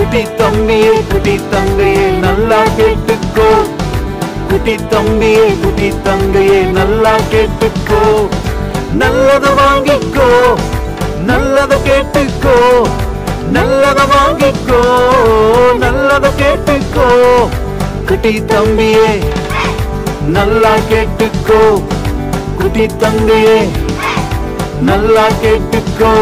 குட்டி தம்பியே குட்டி தங்கையே நல்லா கேட்டுக்கோ குட்டி தம்பியே குட்டி தங்கையே நல்லா கேட்டுக்கோ நல்லத வாங்கிக்கோ நல்லத கேட்டுக்கோ நல்லத வாங்கிக்கோ நல்லத கேட்டுக்கோ குட்டி தம்பியே நல்லா கேட்டுக்கோ குட்டி தங்கையே நல்லா கேட்டுக்கோ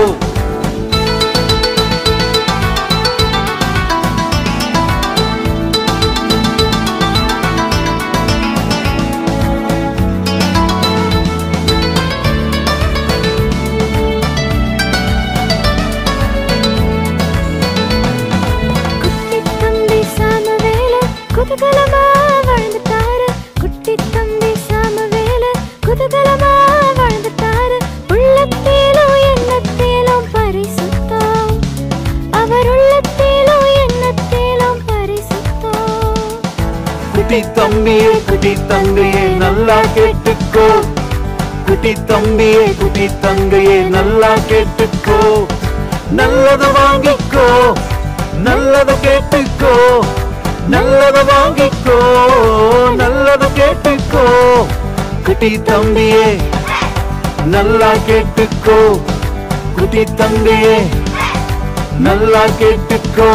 குட்டி தம்பி சாமவேல குதூகலமா வாழ்ந்துட்டாரு குட்டி தம்பி சாமவேல குதூகலமா வாழ்ந்துட்டாரு உள்ளத்திலும் எண்ணத்திலும் பரிசுத்தம் அவர் உள்ளத்திலும் எண்ணத்திலும் பரிசுத்தம் குட்டி தம்பியே குட்டி தங்கையே நல்லா கேட்டுக்கோ குட்டி தம்பியே குட்டி தங்கையே நல்லா கேட்டுக்கோ நல்லத வாங்கிக்கோ நல்லத கேட்டுக்கோ நல்லத வாங்கிக்கோ நல்லத கேட்டுக்கோ குட்டி தம்பியே நல்லா கேட்டுக்கோ குட்டி தங்கையே நல்லா கேட்டுக்கோ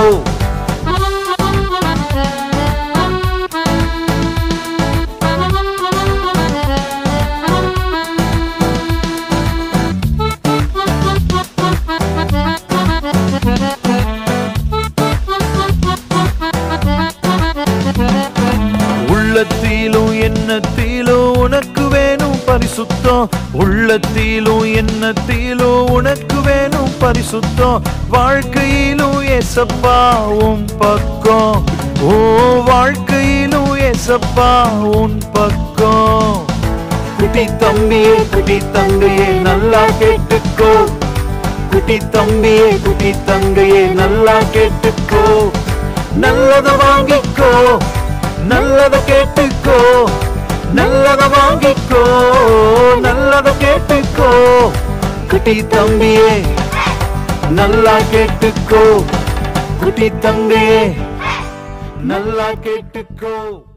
உள்ளத்திலும் எண்ணத்திலும் உனக்கு வேணும் பரிசுத்தம் உள்ளத்திலும் எண்ணத்திலும் உனக்கு வேணும் பரிசுத்தம் வாழ்க்கையிலும் ஏசப்பா உன் பக்கம் ஓ வாழ்க்கையிலும் ஏசப்பா உன் பக்கம் குட்டி தம்பியே குட்டி தங்கையே நல்லா கேட்டுக்கோ குட்டி தம்பியே குட்டி தங்கையே நல்லா கேட்டுக்கோ நல்லத வாங்கிக்கோ நல்லத கேட்டுக்கோ நல்லத வாங்கிக்கோ நல்லத கேட்டுக்கோ குட்டி தம்பியே நல்லா கேட்டுக்கோ குட்டி தங்கையே நல்லா கேட்டுக்கோ